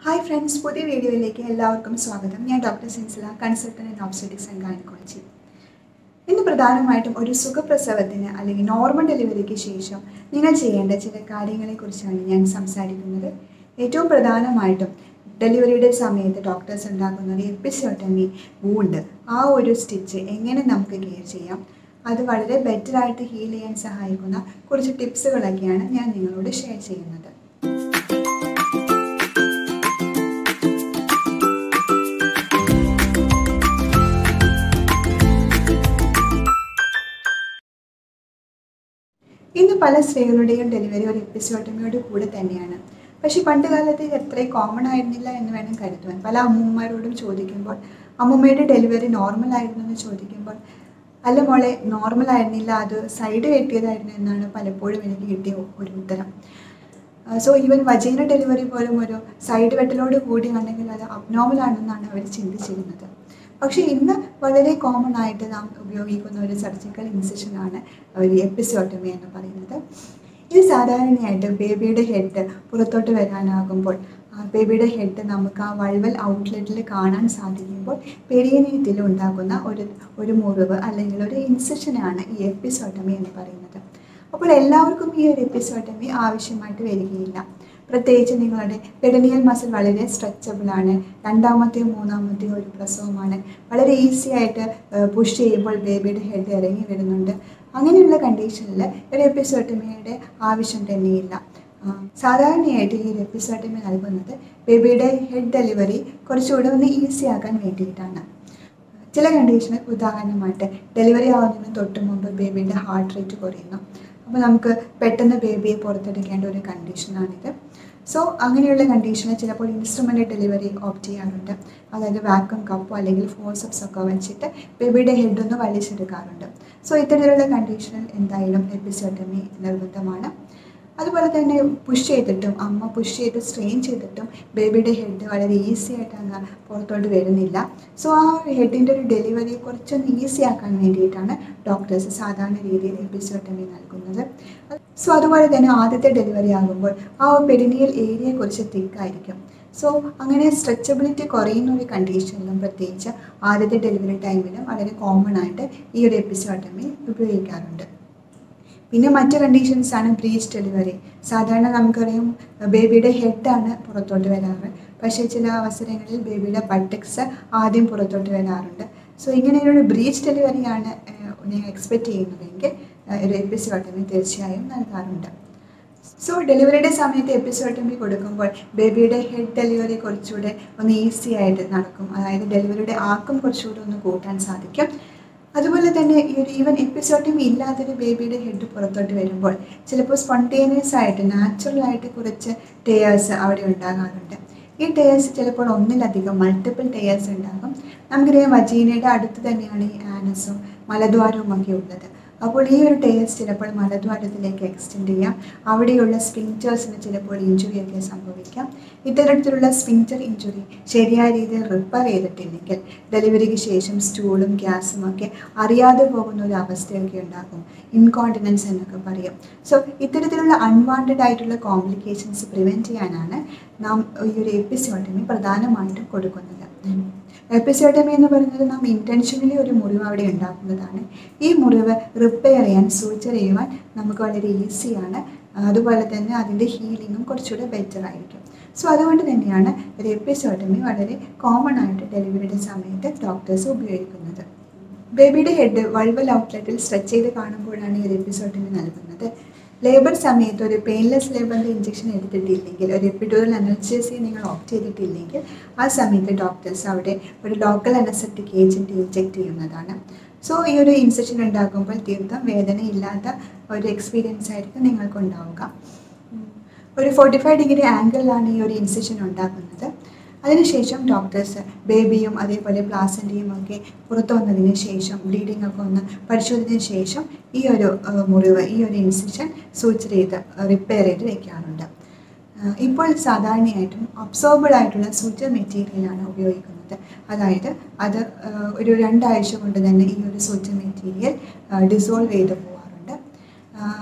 hi friends പുതിയ വീഡിയോയിലേക്ക് എല്ലാവർക്കും സ്വാഗതം ഞാൻ doctor Sinsila consultant in obstetrics and gynaecology ഇന്ന് പ്രധാനമായിട്ടും ഒരു സുഖപ്രസവത്തിന് അല്ലെങ്കിൽ നോർമൽ ഡെലിവറിക്ക് ശേഷം നിങ്ങൾ ചെയ്യേണ്ട ചില കാര്യങ്ങളെക്കുറിച്ചാണ് ഞാൻ സംസാരിക്കുന്നത് ഏറ്റവും പ്രധാനമായിട്ടും ഡെലിവറിയുടെ സമയത്ത് ഡോക്ടേഴ്സ് ഉണ്ടാക്കുന്ന ഒരു എപ്പിസോട്ടമി വൂണ്ട് ആ ഒരു സ്റ്റിച്ച് എങ്ങനെ നമുക്ക് കെയർ ചെയ്യാം അത് വളരെ ബെറ്ററായിട്ട് ഹീൽ ചെയ്യാൻ സഹായിക്കുന്ന കുറച്ച് ടിപ്സുകളൊക്കെയാണ് ഞാൻ നിങ്ങളോട് ഷെയർ ചെയ്യുന്നത് ഇന്ന് പല സ്ത്രീകളുടെയും ഡെലിവറി ഒരു എപ്പിസോട്ടമിയോട് കൂടെ തന്നെയാണ് പക്ഷെ പണ്ട് കാലത്ത് ഇത് അത്രയും കോമൺ ആയിരുന്നില്ല എന്ന് വേണം കരുതുവാൻ പല അമ്മൂമ്മമാരോടും ചോദിക്കുമ്പോൾ അമ്മൂമ്മയുടെ ഡെലിവറി നോർമൽ ആയിരുന്നു എന്ന് ചോദിക്കുമ്പോൾ അല്ല മോളെ നോർമൽ ആയിരുന്നില്ല അത് സൈഡ് കെട്ടിയതായിരുന്നു എന്നാണ് പലപ്പോഴും എനിക്ക് കിട്ടിയ ഒരു ഉത്തരം സോ ഈവൻ വജീന ഡെലിവറി പോലും ഒരു സൈഡ് വെട്ടലോട് കൂടിയാണെങ്കിൽ അത് അബ്നോർമൽ ആണെന്നാണ് അവർ ചിന്തിച്ചിരുന്നത് പക്ഷേ ഇന്ന് വളരെ കോമൺ ആയിട്ട് നാം ഉപയോഗിക്കുന്ന ഒരു സർജിക്കൽ ഇൻസിഷനാണ് ഒരു എപ്പിസോട്ടമി എന്ന് പറയുന്നത് ഇത് സാധാരണയായിട്ട് ബേബിയുടെ ഹെഡ് പുറത്തോട്ട് വരാനാകുമ്പോൾ ബേബിയുടെ ഹെഡ് നമുക്ക് ആ വൾവൽ ഔട്ട്ലെറ്റിൽ കാണാൻ സാധിക്കുമ്പോൾ പെരിയനീയത്തിൽ ഉണ്ടാകുന്ന ഒരു ഒരു മുറിവ് അല്ലെങ്കിൽ ഒരു ഇൻസിഷനാണ് ഈ എപ്പിസോട്ടമി എന്ന് പറയുന്നത് അപ്പോൾ എല്ലാവർക്കും ഈ ഒരു എപ്പിസോട്ടമി ആവശ്യമായിട്ട് വരികയില്ല പ്രത്യേകിച്ച് നിങ്ങളുടെ പെഡനിയൽ മസിൽ വളരെ സ്ട്രെച്ചബിൾ ആണ് രണ്ടാമത്തെയോ മൂന്നാമത്തെയോ ഒരു പ്രസവമാണ് വളരെ ഈസി ആയിട്ട് പുഷ് ചെയ്യുമ്പോൾ ബേബിയുടെ ഹെഡ് ഇറങ്ങി വരുന്നുണ്ട് അങ്ങനെയുള്ള കണ്ടീഷനിൽ ഒരു എപ്പിസോട്ടമിയുടെ ആവശ്യം തന്നെയില്ല സാധാരണയായിട്ട് ഈ ഒരു എപ്പിസോട്ടമി നൽകുന്നത് ബേബിയുടെ ഹെഡ് ഡെലിവറി കുറച്ചുകൂടെ ഒന്ന് ഈസി ആക്കാൻ വേണ്ടിയിട്ടാണ് ചില കണ്ടീഷനിൽ ഉദാഹരണമായിട്ട് ഡെലിവറി ആവുന്നതിന് തൊട്ട് മുമ്പ് ബേബിയുടെ ഹാർട്ട് റേറ്റ് കുറയുന്നു അപ്പോൾ നമുക്ക് പെട്ടെന്ന് ബേബിയെ പുറത്തെടുക്കേണ്ട ഒരു കണ്ടീഷനാണിത് സോ അങ്ങനെയുള്ള കണ്ടീഷനിൽ ചിലപ്പോൾ ഇൻസ്ട്രുമെൻ്റ് ഡെലിവറി ഓപ്റ്റ് ചെയ്യാറുണ്ട് അതായത് വാക്വം കപ്പോ അല്ലെങ്കിൽ ഫോഴ്സപ്സ് ഒക്കെ വെച്ചിട്ട് ബേബിയുടെ ഹെഡ് ഒന്ന് വലിച്ചെടുക്കാറുണ്ട് സോ ഇത്തരത്തിലുള്ള കണ്ടീഷനിൽ എന്തായാലും എപ്പിസോട്ടമി നിർബന്ധമാണ് അതുപോലെ തന്നെ പുഷ് ചെയ്തിട്ടും അമ്മ പുഷ് ചെയ്ത് സ്ട്രെയിൻ ചെയ്തിട്ടും ബേബിയുടെ ഹെഡ് വളരെ ഈസി ആയിട്ട് അങ്ങ് പുറത്തോട്ട് വരുന്നില്ല സോ ആ ഹെഡിൻ്റെ ഒരു ഡെലിവറി കുറച്ചൊന്ന് ഈസി ആക്കാൻ വേണ്ടിയിട്ടാണ് ഡോക്ടേഴ്സ് സാധാരണ രീതിയിൽ എപ്പിസോട്ടമി നൽകുന്നത് സോ അതുപോലെ തന്നെ ആദ്യത്തെ ഡെലിവറി ആകുമ്പോൾ ആ പെരിനിയൽ ഏരിയ കുറച്ച് തിക്കായിരിക്കും സോ അങ്ങനെ സ്ട്രെച്ചബിലിറ്റി കുറയുന്ന ഒരു കണ്ടീഷനിലും പ്രത്യേകിച്ച് ആദ്യത്തെ ഡെലിവറി ടൈമിലും വളരെ കോമൺ ആയിട്ട് ഈ ഒരു എപ്പിസോട്ടമി ഉപയോഗിക്കാറുണ്ട് പിന്നെ മറ്റ് കണ്ടീഷൻസ് ആണ് ബ്രീച്ച് ഡെലിവറി സാധാരണ നമുക്കറിയാം ബേബിയുടെ ഹെഡാണ് പുറത്തോട്ട് വരാറ് പക്ഷേ ചില അവസരങ്ങളിൽ ബേബിയുടെ ബട്ടക്സ് ആദ്യം പുറത്തോട്ട് വരാറുണ്ട് സോ ഇങ്ങനെയൊരു ബ്രീച്ച് ഡെലിവറിയാണ് ഞാൻ എക്സ്പെക്റ്റ് ചെയ്യുന്നതെങ്കിൽ ഒരു എപ്പിസോട്ടമി തീർച്ചയായും നൽകാറുണ്ട് സോ ഡെലിവറിയുടെ സമയത്ത് എപ്പിസോട്ടമി കൊടുക്കുമ്പോൾ ബേബിയുടെ ഹെഡ് ഡെലിവറി കുറച്ചുകൂടെ ഒന്ന് ഈസി ആയിട്ട് നടക്കും അതായത് ഡെലിവറിയുടെ ആക്കം കുറച്ചുകൂടെ ഒന്ന് കൂട്ടാൻ സാധിക്കും അതുപോലെ തന്നെ ഈ ഒരു ഈവൻ എപ്പിസോട്ടമി ഇല്ലാത്തൊരു ബേബിയുടെ ഹെഡ് പുറത്തോട്ട് വരുമ്പോൾ ചിലപ്പോൾ സ്പോണ്ടേനിയസ് ആയിട്ട് നാച്ചുറൽ ആയിട്ട് കുറച്ച് ടേയേഴ്സ് അവിടെ ഉണ്ടാകാറുണ്ട് ഈ ടേയേഴ്സ് ചിലപ്പോൾ ഒന്നിലധികം മൾട്ടിപ്പിൾ ടേയേഴ്സ് ഉണ്ടാകും നമുക്കറിയാം വജീനയുടെ അടുത്ത് തന്നെയാണ് ഈ ആനസും മലദ്വാരവും ഒക്കെ ഉള്ളത് അപ്പോൾ ഈ ഒരു ടേസ്റ്റ് ചിലപ്പോൾ മലദ്വാരത്തിലേക്ക് എക്സ്റ്റെൻഡ് ചെയ്യാം അവിടെയുള്ള സ്പിങ്ചേഴ്സിന് ചിലപ്പോൾ ഇഞ്ചുറിയൊക്കെ സംഭവിക്കാം ഇത്തരത്തിലുള്ള സ്പിങ്ചർ ഇഞ്ചുറി ശരിയായ രീതിയിൽ റിപ്പയർ ചെയ്തിട്ടില്ലെങ്കിൽ ഡെലിവറിക്ക് ശേഷം സ്റ്റൂളും ഗ്യാസും ഒക്കെ അറിയാതെ പോകുന്ന ഒരു അവസ്ഥയൊക്കെ ഉണ്ടാകും ഇൻകോണ്ടിനൻസ് എന്നൊക്കെ പറയും സോ ഇത്തരത്തിലുള്ള അൺവാണ്ടഡ് ആയിട്ടുള്ള കോംപ്ലിക്കേഷൻസ് പ്രിവെൻറ്റ് ചെയ്യാനാണ് നാം ഈ ഒരു എപ്പിസോഡമി പ്രധാനമായിട്ടും കൊടുക്കുന്നത് എപ്പിസോഡമി എന്ന് പറയുന്നത് നാം ഇൻറ്റൻഷനലി ഒരു മുറിവ് അവിടെ ഉണ്ടാക്കുന്നതാണ് ഈ മുറിവ് റിപ്പയർ ചെയ്യാൻ സൂച്ചർ ചെയ്യുവാൻ നമുക്ക് വളരെ ഈസിയാണ് അതുപോലെ തന്നെ അതിൻ്റെ ഹീലിങ്ങും കുറച്ചുകൂടെ ബെറ്റർ ആയിരിക്കും സോ അതുകൊണ്ട് തന്നെയാണ് ഒരു എപ്പിസോഡമി വളരെ കോമൺ ആയിട്ട് ഡെലിവറിയുടെ സമയത്ത് ഡോക്ടേഴ്സ് ഉപയോഗിക്കുന്നത് ബേബിയുടെ ഹെഡ് വൾവൽ ഔട്ട്ലെറ്റിൽ സ്ട്രെച്ച് ചെയ്ത് കാണുമ്പോഴാണ് ഈ ഒരു എപ്പിസോഡമി നൽകുന്നത് ലേബർ സമയത്ത് ഒരു പെയിൻലെസ് ലേബറിൻ്റെ ഇഞ്ചക്ഷൻ എടുത്തിട്ടില്ലെങ്കിൽ ഒരു എപ്പിഡോറൽ അനർജസി നിങ്ങൾ ഓപ്റ്റ് ചെയ്തിട്ടില്ലെങ്കിൽ ആ സമയത്ത് ഡോക്ടേഴ്സ് അവിടെ ഒരു ലോക്കൽ അനസെപ്റ്റിക് ഏജൻറ്റ് ഇഞ്ചെക്ട് ചെയ്യുന്നതാണ് സോ ഈ ഒരു ഇൻസെക്ഷൻ ഉണ്ടാകുമ്പോൾ തീർത്തും വേദനയില്ലാത്ത ഒരു എക്സ്പീരിയൻസ് ആയിരിക്കും നിങ്ങൾക്ക് ഉണ്ടാവുക ഒരു ഫോർട്ടി ഫൈവ് ഡിഗ്രി ആംഗിളിലാണ് ഈ ഒരു ഇൻസെക്ഷൻ ഉണ്ടാക്കുന്നത് അതിനുശേഷം ഡോക്ടേഴ്സ് ബേബിയും അതേപോലെ പ്ലാസൻ്റെയും ഒക്കെ പുറത്തു വന്നതിന് ശേഷം ബ്ലീഡിംഗ് ഒക്കെ ഒന്ന് പരിശോധിച്ചതിന് ശേഷം ഈ ഒരു മുറിവ് ഈ ഒരു ഇൻസെക്ഷൻ സൂച്ചർ ചെയ്ത് റിപ്പയർ ചെയ്ത് വെക്കാറുണ്ട് ഇപ്പോൾ സാധാരണയായിട്ടും അബ്സോർബഡ് ആയിട്ടുള്ള സൂച്ചർ മെറ്റീരിയലാണ് ഉപയോഗിക്കുന്നത് അതായത് അത് ഒരു രണ്ടാഴ്ച കൊണ്ട് തന്നെ ഈ ഒരു സൂച്ചർ മെറ്റീരിയൽ ഡിസോൾവ് ചെയ്ത് പോകാറുണ്ട്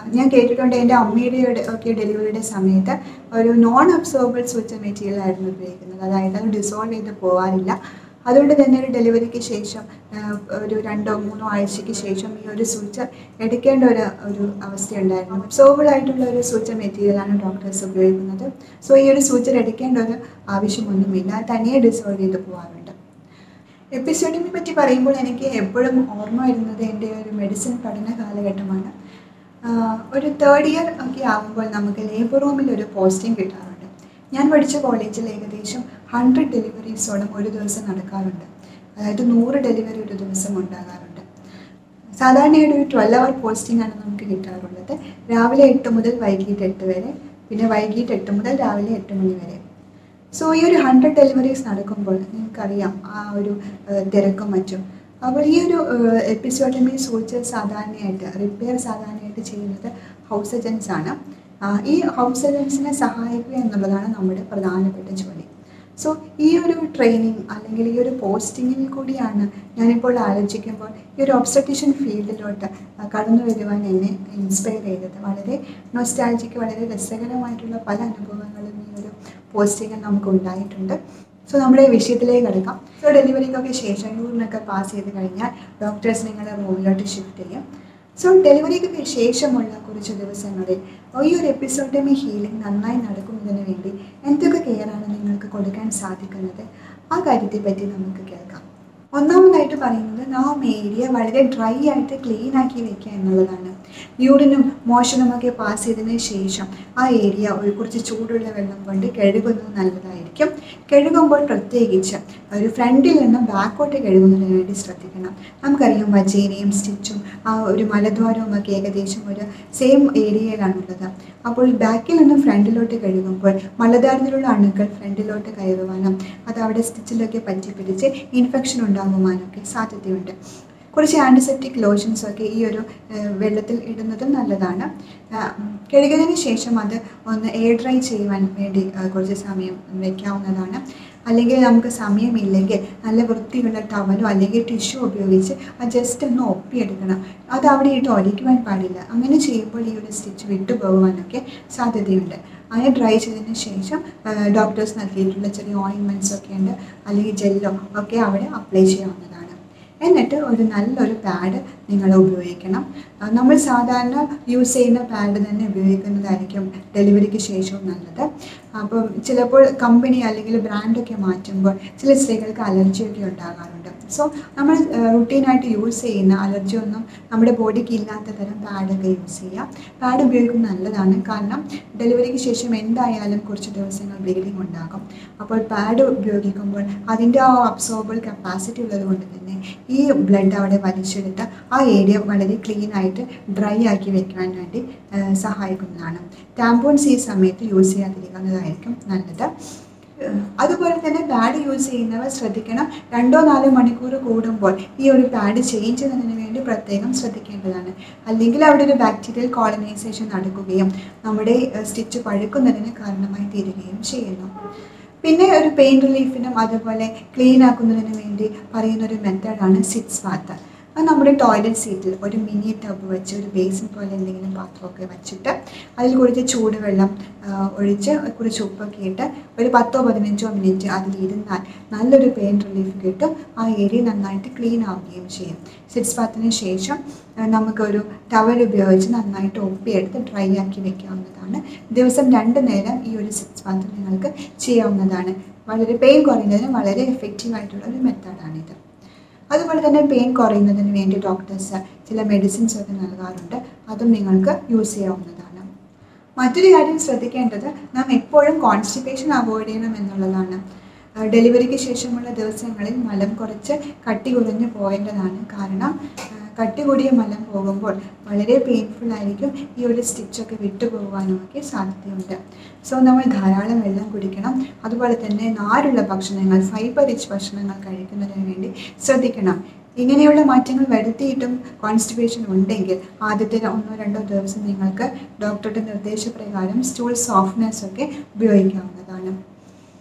ഞാൻ കേട്ടിട്ടുണ്ട് എൻ്റെ അമ്മയുടെ ഒക്കെ ഡെലിവറിയുടെ സമയത്ത് ഒരു നോൺ അബ്സോർബിൾ സൂച്ച മെറ്റീരിയൽ ആയിരുന്നു ഉപയോഗിക്കുന്നത് അതായത് അത് ഡിസോൾവ് ചെയ്ത് പോകാറില്ല അതുകൊണ്ട് തന്നെ ഒരു ഡെലിവറിക്ക് ശേഷം ആ, ഒരു രണ്ടോ മൂന്നോ ആഴ്ചയ്ക്ക് ശേഷം ഈ ഒരു സൂച്ച് എടുക്കേണ്ട ഒരു ഒരു അവസ്ഥയുണ്ടായിരുന്നു അബ്സോർബിൾ ആയിട്ടുള്ള ഒരു സൂച്ച മെറ്റീരിയലാണ് ഡോക്ടേഴ്സ് ഉപയോഗിക്കുന്നത് സോ ഈ ഒരു സൂച്ചർ എടുക്കേണ്ട ഒരു ആവശ്യമൊന്നുമില്ല അത് തനിയെ ഡിസോൾവ് ചെയ്ത് പോകാറുണ്ട് എപ്പിസോഡിനെ പറ്റി പറയുമ്പോൾ എനിക്ക് എപ്പോഴും ഓർമ്മ വരുന്നത് എൻ്റെ ഒരു മെഡിസിൻ പഠന കാലഘട്ടമാണ് ആഹ് ഒരു തേർഡ് ഇയർ ഒക്കെ ആകുമ്പോൾ നമുക്ക് ലേബർ റൂമിൽ ഒരു പോസ്റ്റിംഗ് കിട്ടാറുണ്ട് ഞാൻ പഠിച്ച കോളേജിൽ ഏകദേശം ഹൺഡ്രഡ് ഡെലിവറീസോളം ഒരു ദിവസം നടക്കാറുണ്ട് അതായത് നൂറ് ഡെലിവറി ഒരു ദിവസം ഉണ്ടാകാറുണ്ട് സാധാരണയായിട്ട് ഒരു ട്വൽവ് അവർ പോസ്റ്റിംഗ് ആണ് നമുക്ക് കിട്ടാറുള്ളത് രാവിലെ എട്ട് മുതൽ വൈകിട്ട് എട്ട് വരെ പിന്നെ വൈകിട്ട് എട്ട് മുതൽ രാവിലെ എട്ട് മണി വരെ സോ ഈ ഒരു ഹൺഡ്രഡ് ഡെലിവറീസ് നടക്കുമ്പോൾ നിങ്ങൾക്കറിയാം ആ ഒരു ഏഹ്, തിരക്കും മറ്റും അപ്പോൾ ഈ ഒരു എപ്പിസോഡമി സൂച്ച് സാധാരണയായിട്ട് റിപ്പയർ സാധാരണയായിട്ട് ചെയ്യുന്നത് ഹൗസ് ഏജൻസ് ആണ് ആ, ഈ ഹൗസ് ഏജൻസിനെ സഹായിക്കുക എന്നുള്ളതാണ് നമ്മുടെ പ്രധാനപ്പെട്ട ജോലി സോ ഈ ഒരു ട്രെയിനിങ് അല്ലെങ്കിൽ ഈ ഒരു പോസ്റ്റിങ്ങിൽ കൂടിയാണ് ഞാനിപ്പോൾ ആലോചിക്കുമ്പോൾ ഈ ഒരു ഒബ്സർട്ടേഷൻ ഫീൽഡിലോട്ട് കടന്നു വരുവാൻ എന്നെ ഇൻസ്പയർ ചെയ്തത് വളരെ നൊസ്റ്റാൾജിക്ക് വളരെ രസകരമായിട്ടുള്ള പല അനുഭവങ്ങളും ഈ ഒരു പോസ്റ്റിങ്ങിൽ നമുക്ക് ഉണ്ടായിട്ടുണ്ട് സോ നമ്മുടെ വിഷയത്തിലേക്ക് കിടക്കാം സോ ഡെലിവറിക്കൊക്കെ ശേഷം യൂറിനൊക്കെ പാസ് ചെയ്ത് കഴിഞ്ഞാൽ ഡോക്ടേഴ്സ് നിങ്ങളെ റൂമിലോട്ട് ഷിഫ്റ്റ് ചെയ്യും സോ ഡെലിവറിക്ക് ശേഷമുള്ള കുറച്ച് ദിവസങ്ങളിൽ ഈ ഒരു എപ്പിസോഡമി ഹീലിംഗ് നന്നായി നടക്കുന്നതിന് വേണ്ടി എന്തൊക്കെ കെയറാണ് നിങ്ങൾക്ക് കൊടുക്കാൻ സാധിക്കുന്നത് ആ കാര്യത്തെ പറ്റി നമുക്ക് കേൾക്കാം ഒന്നാമതായിട്ട് പറയുന്നത് നാം ഏരിയ വളരെ ഡ്രൈ ആയിട്ട് ക്ലീൻ ആക്കി വെക്കുക എന്നുള്ളതാണ് യൂറിനും മോഷനുമൊക്കെ പാസ് ചെയ്തതിന് ശേഷം ആ ഏരിയ ഒരു കുറച്ച് ചൂടുള്ള വെള്ളം കൊണ്ട് കഴുകുന്നത് നല്ലതായിരിക്കും കഴുകുമ്പോൾ പ്രത്യേകിച്ച് ഒരു ഫ്രണ്ടിൽ നിന്നും ബാക്കോട്ട് കഴുകുന്നതിന് വേണ്ടി ശ്രദ്ധിക്കണം നമുക്കറിയാം വജേനയും സ്റ്റിച്ചും ആ ഒരു മലദ്വാരവും ഒക്കെ ഏകദേശം ഒരു സെയിം ഏരിയയിലാണുള്ളത് അപ്പോൾ ബാക്കിൽ നിന്നും ഫ്രണ്ടിലോട്ട് കഴുകുമ്പോൾ മലദ്വാരത്തിലുള്ള അണുക്കൾ ഫ്രണ്ടിലോട്ട് കയറുവാനും അത് അവിടെ സ്റ്റിച്ചിലൊക്കെ പറ്റി പിടിച്ച് ഇൻഫെക്ഷൻ ഉണ്ടാകുവാനൊക്കെ സാധ്യതയുണ്ട് കുറച്ച് ആൻറ്റിസെപ്റ്റിക് ലോഷൻസ് ഒക്കെ ഈ ഒരു ഏഹ്, വെള്ളത്തിൽ ഇടുന്നതും നല്ലതാണ് ആഹ്, ഉം, കഴുകിയതിന് ശേഷം അത് ഒന്ന് എയർ ഡ്രൈ ചെയ്യുവാൻ വേണ്ടി ആഹ്, കുറച്ച് സമയം വെക്കാവുന്നതാണ് അല്ലെങ്കിൽ നമുക്ക് സമയമില്ലെങ്കിൽ നല്ല വൃത്തിയുള്ള ടവലോ അല്ലെങ്കിൽ ടിഷ്യൂ ഉപയോഗിച്ച് അത് ജസ്റ്റ് ഒന്ന് ഒപ്പിയെടുക്കണം അത് അവിടെ ഇട്ട് ഒലിക്കുവാൻ പാടില്ല അങ്ങനെ ചെയ്യുമ്പോൾ ഈ ഒരു സ്റ്റിച്ച് വിട്ടുപോകുവാനൊക്കെ സാധ്യതയുണ്ട് അങ്ങനെ ഡ്രൈ ചെയ്തതിന് ശേഷം ഡോക്ടേഴ്സ് നൽകിയിട്ടുള്ള ചെറിയ ഓയിൻമെൻറ്റ്സ് ഒക്കെ ഉണ്ട് അല്ലെങ്കിൽ ജെല്ലോ ഒക്കെ അവിടെ അപ്ലൈ ചെയ്യാവുന്നതാണ് എന്നിട്ട് ഒരു നല്ലൊരു പാഡ് നിങ്ങൾ ഉപയോഗിക്കണം ആ, നമ്മൾ സാധാരണ യൂസ് ചെയ്യുന്ന പാഡ് തന്നെ ഉപയോഗിക്കുന്നതായിരിക്കും ഡെലിവറിക്ക് ശേഷവും നല്ലത് അപ്പം ചിലപ്പോൾ കമ്പനി അല്ലെങ്കിൽ ബ്രാൻഡൊക്കെ മാറ്റുമ്പോൾ ചില സ്ത്രീകൾക്ക് അലർജിയൊക്കെ ഉണ്ടാകാറുണ്ട് സോ നമ്മൾ റുട്ടീനായിട്ട് യൂസ് ചെയ്യുന്ന അലർജി ഒന്നും നമ്മുടെ ബോഡിക്ക് ഇല്ലാത്ത തരം പാഡൊക്കെ യൂസ് ചെയ്യുക പാഡ് ഉപയോഗിക്കുന്നത് നല്ലതാണ് കാരണം ഡെലിവറിക്ക് ശേഷം എന്തായാലും കുറച്ച് ദിവസങ്ങൾ ബ്ലീഡിങ് ഉണ്ടാകും അപ്പോൾ പാഡ് ഉപയോഗിക്കുമ്പോൾ അതിൻ്റെ ആ അബ്സോർബിൾ കപ്പാസിറ്റി ഉള്ളത് കൊണ്ട് തന്നെ ഈ ബ്ലഡ് അവിടെ വലിച്ചെടുത്ത് ആ ഏരിയ വളരെ ക്ലീൻ ആയിട്ട് ഡ്രൈ ആക്കി വെക്കാൻ വേണ്ടി ആ, സഹായിക്കുന്നതാണ് ടാമ്പോൺസ് ഈ സമയത്ത് യൂസ് ചെയ്യാതിരിക്കുന്നതായിരിക്കും നല്ലത് ഏഹ് അതുപോലെ തന്നെ പാഡ് യൂസ് ചെയ്യുന്നവർ ശ്രദ്ധിക്കണം രണ്ടോ നാലോ മണിക്കൂർ കൂടുമ്പോൾ ഈ ഒരു പാഡ് ചേഞ്ച് ചെയ്യുന്നതിന് വേണ്ടി പ്രത്യേകം ശ്രദ്ധിക്കേണ്ടതാണ് അല്ലെങ്കിൽ അവിടെ ഒരു ബാക്ടീരിയൽ കോളനൈസേഷൻ നടക്കുകയും നമ്മുടെ സ്റ്റിച്ച് പഴുക്കുന്നതിന് കാരണമായി തീരുകയും ചെയ്യുന്നു പിന്നെ ഒരു പെയിൻ റിലീഫിനും അതുപോലെ ക്ലീൻ ആക്കുന്നതിന് വേണ്ടി പറയുന്ന ഒരു മെത്തേഡാണ് സിറ്റ്സ് ബാത്ത് അത് നമ്മുടെ ടോയ്ലറ്റ് സീറ്റിൽ ഒരു മിനി ടബ് വെച്ച് ഒരു ബേസിൻ പോലെ എന്തെങ്കിലും പാത്രമൊക്കെ വെച്ചിട്ട് അതിൽ കുറച്ച് ചൂടുവെള്ളം ആ, ഒഴിച്ച് കുറച്ച് ഉപ്പൊക്കെ ഇട്ട് ഒരു പത്തോ പതിനഞ്ചോ മിനിറ്റ് അതിലിരുന്നാൽ നല്ലൊരു പെയിൻ റിലീഫ് കിട്ടും ആ ഏരിയ നന്നായിട്ട് ക്ലീൻ ആവുകയും ചെയ്യും സിറ്റ്സ് ബാത്തിന് ശേഷം ആ, നമുക്കൊരു ടവൽ ഉപയോഗിച്ച് നന്നായിട്ട് ഒപ്പിയെടുത്ത് ഡ്രൈ ആക്കി വെക്കാവുന്നതാണ് ദിവസം രണ്ട് നേരം ഈ ഒരു സിറ്റ്സ് ബാത്ത് നിങ്ങൾക്ക് ചെയ്യാവുന്നതാണ് വളരെ പെയിൻ കുറയുന്നതിന് വളരെ എഫക്റ്റീവ് ആയിട്ടുള്ള ഒരു മെത്തേഡാണിത് അതുപോലെ തന്നെ പെയിൻ കുറയുന്നതിന് വേണ്ടി ഡോക്ടേഴ്സ് ചില മെഡിസിൻസ് ഒക്കെ നൽകാറുണ്ട് അതും നിങ്ങൾക്ക് യൂസ് ചെയ്യാവുന്നതാണ് മറ്റൊരു കാര്യം ശ്രദ്ധിക്കേണ്ടത് നാം എപ്പോഴും കോൺസ്റ്റിപ്പേഷൻ അവോയ്ഡ് ചെയ്യണം എന്നുള്ളതാണ് ആ, ഡെലിവറിക്ക് ശേഷമുള്ള ദിവസങ്ങളിൽ മലം കുറച്ച് കട്ടി കുറഞ്ഞു പോകേണ്ടതാണ് കാരണം ആ, കട്ടി കൂടിയ മലം പോകുമ്പോൾ വളരെ പെയിൻഫുൾ ആയിരിക്കും ഈ ഒരു സ്റ്റിച്ചൊക്കെ വിട്ടുപോകാനും ഒക്കെ സാധ്യതയുണ്ട് സോ നമ്മൾ ധാരാളം വെള്ളം കുടിക്കണം അതുപോലെ തന്നെ നാരുള്ള ഭക്ഷണങ്ങൾ ഫൈബർ റിച്ച് ഭക്ഷണങ്ങൾ കഴിക്കുന്നതിന് വേണ്ടി ശ്രദ്ധിക്കണം ഇങ്ങനെയുള്ള മാറ്റങ്ങൾ വരുത്തിയിട്ടും കോൺസ്റ്റിപ്പേഷൻ ഉണ്ടെങ്കിൽ ആദ്യത്തെ ഒന്നോ രണ്ടോ ദിവസം നിങ്ങൾക്ക് ഡോക്ടറുടെ നിർദ്ദേശപ്രകാരം സ്റ്റൂൾ സോഫ്റ്റ്നെസ് ഒക്കെ ഉപയോഗിക്കാവുന്നതാണ്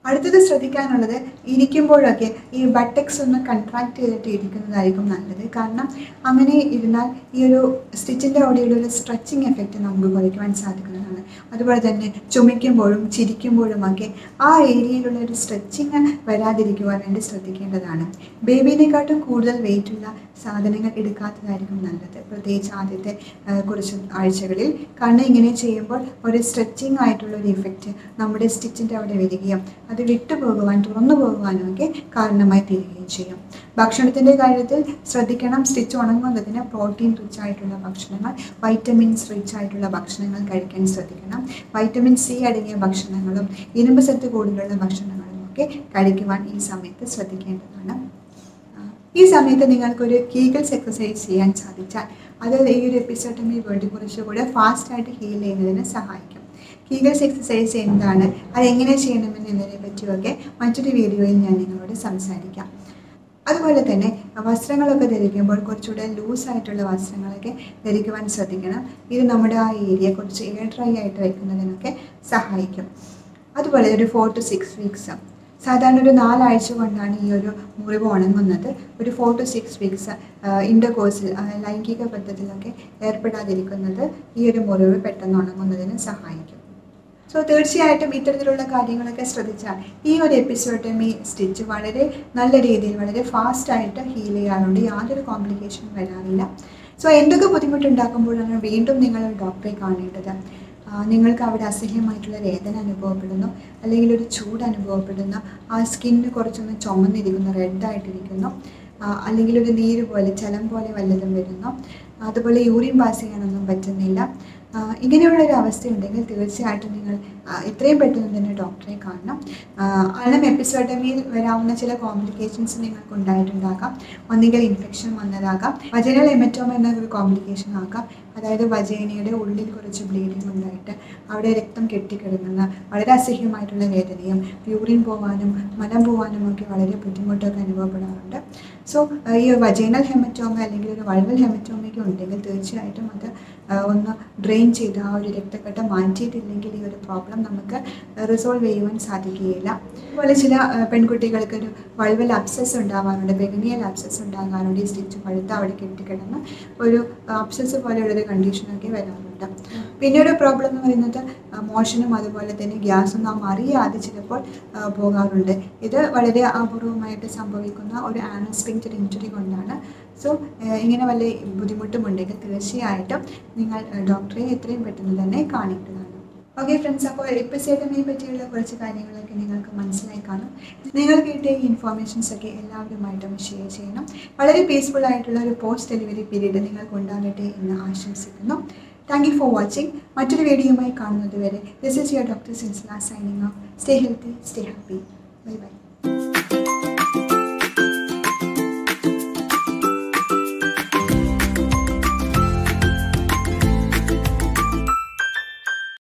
അടുത്തത് ശ്രദ്ധിക്കാനുള്ളത് ഇരിക്കുമ്പോഴൊക്കെ ഈ ബട്ടക്സ് ഒന്ന് കൺട്രാക്ട് ചെയ്തിട്ട് ഇരിക്കുന്നതായിരിക്കും നല്ലത് കാരണം അങ്ങനെ ഇരുന്നാൽ ഈ ഒരു സ്റ്റിച്ചിൻ്റെ അവിടെയുള്ള ഒരു സ്ട്രെച്ചിങ് എഫക്റ്റ് നമുക്ക് കുറയ്ക്കുവാൻ സാധിക്കുന്നതാണ് അതുപോലെ തന്നെ ചുമയ്ക്കുമ്പോഴും ചിരിക്കുമ്പോഴുമൊക്കെ ആ ഏരിയയിലുള്ള ഒരു സ്ട്രെച്ചിങ് വരാതിരിക്കുവാൻ വേണ്ടി ശ്രദ്ധിക്കേണ്ടതാണ് ബേബീനെക്കാട്ടും കൂടുതൽ വെയിറ്റുള്ള സാധനങ്ങൾ എടുക്കാത്തതായിരിക്കും നല്ലത് പ്രത്യേകിച്ച് ആദ്യത്തെ ആ, കുറച്ച് ആഴ്ചകളിൽ കാരണം ഇങ്ങനെ ചെയ്യുമ്പോൾ ഒരു സ്ട്രെച്ചിങ് ആയിട്ടുള്ള ഒരു ഇഫക്റ്റ് നമ്മുടെ സ്റ്റിച്ചിൻ്റെ അവിടെ വരികയും അത് വിട്ടുപോകുവാൻ തുറന്നു പോകുവാനും ഒക്കെ കാരണമായി തീരുകയും ചെയ്യും ഭക്ഷണത്തിൻ്റെ കാര്യത്തിൽ ശ്രദ്ധിക്കണം സ്റ്റിച്ച് ഉണങ്ങുന്നതിന് പ്രോട്ടീൻ റിച്ച് ആയിട്ടുള്ള ഭക്ഷണങ്ങൾ വൈറ്റമിൻസ് റിച്ച് ആയിട്ടുള്ള ഭക്ഷണങ്ങൾ കഴിക്കാൻ ശ്രദ്ധിക്കണം വൈറ്റമിൻ സി അടങ്ങിയ ഭക്ഷണങ്ങളും ഇരുമ്പ് സത്ത് കൂടുതലുള്ള ഭക്ഷണങ്ങളും ഒക്കെ കഴിക്കുവാൻ ഈ സമയത്ത് ശ്രദ്ധിക്കേണ്ടതാണ് ആ, ഈ സമയത്ത് നിങ്ങൾക്കൊരു കീഗൽസ് എക്സസൈസ് ചെയ്യാൻ സാധിച്ചാൽ അത് ഈ ഒരു എപ്പിസോഡമി വേണ്ടി കുറച്ചുകൂടെ ഫാസ്റ്റായിട്ട് ഹീൽ ചെയ്യുന്നതിന് സഹായിക്കും കീഗൽസ് എക്സസൈസ് എന്താണ് അതെങ്ങനെ ചെയ്യണമെന്നതിനെ പറ്റിയൊക്കെ മറ്റൊരു വീഡിയോയിൽ ഞാൻ നിങ്ങളോട് സംസാരിക്കാം അതുപോലെ തന്നെ വസ്ത്രങ്ങളൊക്കെ ധരിക്കുമ്പോൾ കുറച്ചുകൂടെ ലൂസായിട്ടുള്ള വസ്ത്രങ്ങളൊക്കെ ധരിക്കുവാൻ ശ്രദ്ധിക്കണം ഇത് നമ്മുടെ ആ ഏരിയ കുറച്ച് എയർ ഡ്രൈ ആയിട്ട് വയ്ക്കുന്നതിനൊക്കെ സഹായിക്കും അതുപോലെ ഒരു ഫോർ ടു സിക്സ് വീക്സ് സാധാരണ ഒരു നാലാഴ്ച കൊണ്ടാണ് ഈ ഒരു മുറിവ് ഉണങ്ങുന്നത് ഒരു ഫോർ ടു സിക്സ് വീക്സ് ഇൻ്റർകോഴ്സിൽ ലൈംഗിക ബന്ധത്തിലൊക്കെ ഏർപ്പെടാതിരിക്കുന്നത് ഈ ഒരു മുറിവ് പെട്ടെന്ന് ഉണങ്ങുന്നതിന് സഹായിക്കും സോ തീർച്ചയായിട്ടും ഇത്തരത്തിലുള്ള കാര്യങ്ങളൊക്കെ ശ്രദ്ധിച്ചാൽ ഈ ഒരു എപ്പിസോഡമി സ്റ്റിച്ച് വളരെ നല്ല രീതിയിൽ വളരെ ഫാസ്റ്റായിട്ട് ഹീൽ ചെയ്യാറുണ്ട് യാതൊരു കോംപ്ലിക്കേഷനും വരാറില്ല സോ എന്തൊക്കെ ബുദ്ധിമുട്ടുണ്ടാക്കുമ്പോഴാണ് വീണ്ടും നിങ്ങൾ ഒരു ഡോക്ടറെ കാണേണ്ടത് ആ, നിങ്ങൾക്ക് അവിടെ അസഹ്യമായിട്ടുള്ള വേദന അനുഭവപ്പെടുന്നു അല്ലെങ്കിൽ ഒരു ചൂട് അനുഭവപ്പെടുന്നു ആ സ്കിന്ന് കുറച്ചൊന്ന് ചുമന്നിരിക്കുന്നു റെഡായിട്ടിരിക്കുന്നു അല്ലെങ്കിൽ ഒരു നീര് പോലെ ചലം പോലെ വല്ലതും വരുന്നു അതുപോലെ യൂറിൻ പാസ് ചെയ്യാനൊന്നും പറ്റുന്നില്ല ആ, ഇങ്ങനെയുള്ള ഒരു അവസ്ഥയുണ്ടെങ്കിൽ തീർച്ചയായിട്ടും നിങ്ങൾ ആ, എത്രയും പെട്ടെന്ന് തന്നെ ഡോക്ടറെ കാണണം അണം എപ്പിസോഡമിയിൽ വരാവുന്ന ചില കോംപ്ലിക്കേഷൻസ് നിങ്ങൾക്ക് ഉണ്ടായിട്ടുണ്ടാകാം ഒന്നുകിൽ ഇൻഫെക്ഷൻ വന്നതാകാം വജനൽ എമറ്റോമ എന്ന ഒരു കോംപ്ലിക്കേഷൻ ആകാം അതായത് വജേനയുടെ ഉള്ളിൽ കുറച്ച് ബ്ലീഡിംഗ് ഉണ്ടായിട്ട് അവിടെ രക്തം കെട്ടിക്കിടങ്ങുന്ന വളരെ അസഹ്യമായിട്ടുള്ള വേദനയും യൂറിൻ പോകാനും മലം പോകാനും ഒക്കെ വളരെ ബുദ്ധിമുട്ടൊക്കെ അനുഭവപ്പെടാറുണ്ട് സോ ഈ വജൈനൽ ഹെമറ്റോമ അല്ലെങ്കിൽ ഒരു വൾവൽ ഹെമറ്റോമയൊക്കെ ഉണ്ടെങ്കിൽ തീർച്ചയായിട്ടും അത് ആ, ഒന്ന് ഡ്രെയിൻ ചെയ്ത് ആ ഒരു രക്തക്കട്ട മാറ്റിയിട്ടില്ലെങ്കിൽ ഈ ഒരു പ്രോബ്ലം നമുക്ക് റിസോൾവ് ചെയ്യുവാൻ സാധിക്കുകയില്ല അതുപോലെ ചില ആ, പെൺകുട്ടികൾക്ക് ഒരു വൾവൽ അബ്സസ് ഉണ്ടാവാറുണ്ട് പെഗനിയൽ അബ്സസ് ഉണ്ടാകാറുണ്ട് ഈ സ്റ്റിച്ച് പഴുത്ത അവിടെ കെട്ടിക്കിടന്ന് ഒരു അബ്സസ് പോലെയുള്ളൊരു കണ്ടീഷനൊക്കെ വരാറുണ്ട് പിന്നെ ഒരു പ്രോബ്ലം എന്ന് പറയുന്നത് ആ, മോഷനും അതുപോലെ തന്നെ ഗ്യാസും നാം അറിയാതെ ചിലപ്പോൾ ആ, പോകാറുണ്ട് ഇത് വളരെ അപൂർവമായിട്ട് സംഭവിക്കുന്ന ഒരു ആനസ്പിങ്റ്റർ ഇഞ്ചുറി കൊണ്ടാണ് സോ ഇങ്ങനെ വല്ല ബുദ്ധിമുട്ടുമുണ്ടെങ്കിൽ തീർച്ചയായിട്ടും നിങ്ങൾ ആ, ഡോക്ടറെ എത്രയും പെട്ടെന്ന് തന്നെ കാണിക്കുന്നതാണ് ഓക്കെ ഫ്രണ്ട്സ് അപ്പോൾ എപ്പിസോഡിനെ പറ്റിയുള്ള കുറച്ച് കാര്യങ്ങളൊക്കെ നിങ്ങൾക്ക് മനസ്സിലായി കാണും നിങ്ങൾ കിട്ടിയ ഈ ഇൻഫോർമേഷൻസ് ഒക്കെ എല്ലാവരുമായിട്ടും ഷെയർ ചെയ്യണം വളരെ പീസ്ഫുൾ ആയിട്ടുള്ള ഒരു പോസ്റ്റ് ഡെലിവറി പീരീഡ് നിങ്ങൾക്ക് ഉണ്ടാകട്ടെ എന്ന് ആശംസിക്കുന്നു താങ്ക് യു ഫോർ വാച്ചിങ് മറ്റൊരു വീഡിയോയുമായി കാണുന്നത് വരെ this is your doctor Sinsila signing off stay healthy stay happy bye by